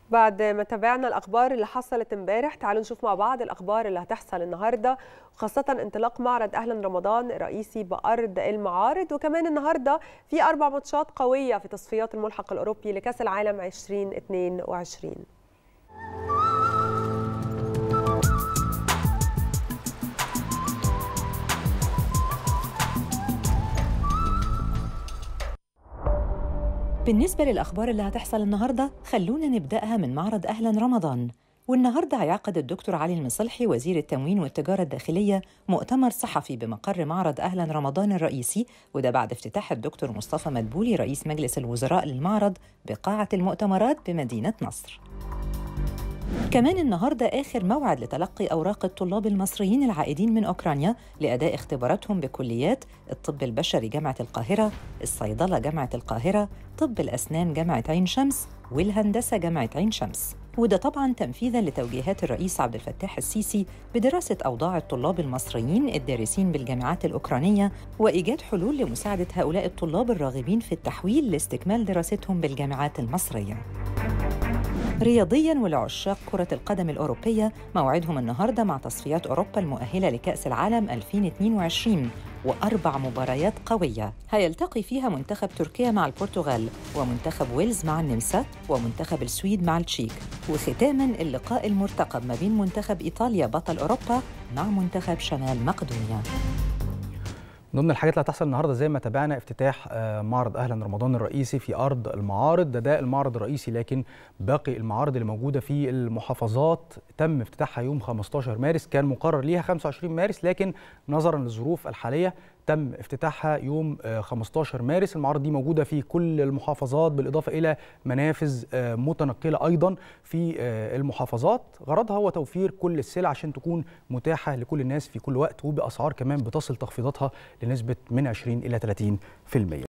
بعد ما تابعنا الاخبار اللي حصلت امبارح تعالوا نشوف مع بعض الاخبار اللي هتحصل النهارده وخاصه انطلاق معرض اهلا رمضان الرئيسي بارض المعارض وكمان النهارده في اربع ماتشات قويه في تصفيات الملحق الاوروبي لكاس العالم 2022 بالنسبة للأخبار اللي هتحصل النهاردة خلونا نبدأها من معرض أهلا رمضان والنهاردة هيعقد الدكتور علي المصلحي وزير التموين والتجارة الداخلية مؤتمر صحفي بمقر معرض أهلا رمضان الرئيسي وده بعد افتتاح الدكتور مصطفى مدبولي رئيس مجلس الوزراء للمعرض بقاعة المؤتمرات بمدينة نصر كمان النهارده آخر موعد لتلقي أوراق الطلاب المصريين العائدين من أوكرانيا لأداء اختباراتهم بكليات الطب البشري جامعة القاهرة، الصيدلة جامعة القاهرة، طب الأسنان جامعة عين شمس، والهندسة جامعة عين شمس. وده طبعا تنفيذا لتوجيهات الرئيس عبد الفتاح السيسي بدراسة أوضاع الطلاب المصريين الدارسين بالجامعات الأوكرانية وإيجاد حلول لمساعدة هؤلاء الطلاب الراغبين في التحويل لاستكمال دراستهم بالجامعات المصرية. رياضيا ولعشاق كرة القدم الأوروبية موعدهم النهاردة مع تصفيات أوروبا المؤهلة لكأس العالم 2022 وأربع مباريات قوية هيلتقي فيها منتخب تركيا مع البرتغال ومنتخب ويلز مع النمسا ومنتخب السويد مع التشيك وختاما اللقاء المرتقب ما بين منتخب إيطاليا بطل أوروبا مع منتخب شمال مقدونيا من ضمن الحاجات اللي هتحصل النهارده زي ما تابعنا افتتاح معرض اهلا رمضان الرئيسي في ارض المعارض ده ده المعرض الرئيسي لكن باقي المعارض اللي موجوده في المحافظات تم افتتاحها يوم 15 مارس كان مقرر ليها 25 مارس لكن نظرا للظروف الحاليه تم افتتاحها يوم 15 مارس المعارض دي موجودة في كل المحافظات بالإضافة إلى منافذ متنقلة أيضا في المحافظات غرضها هو توفير كل السلع عشان تكون متاحة لكل الناس في كل وقت وبأسعار كمان بتصل تخفيضاتها لنسبة من 20 إلى 30%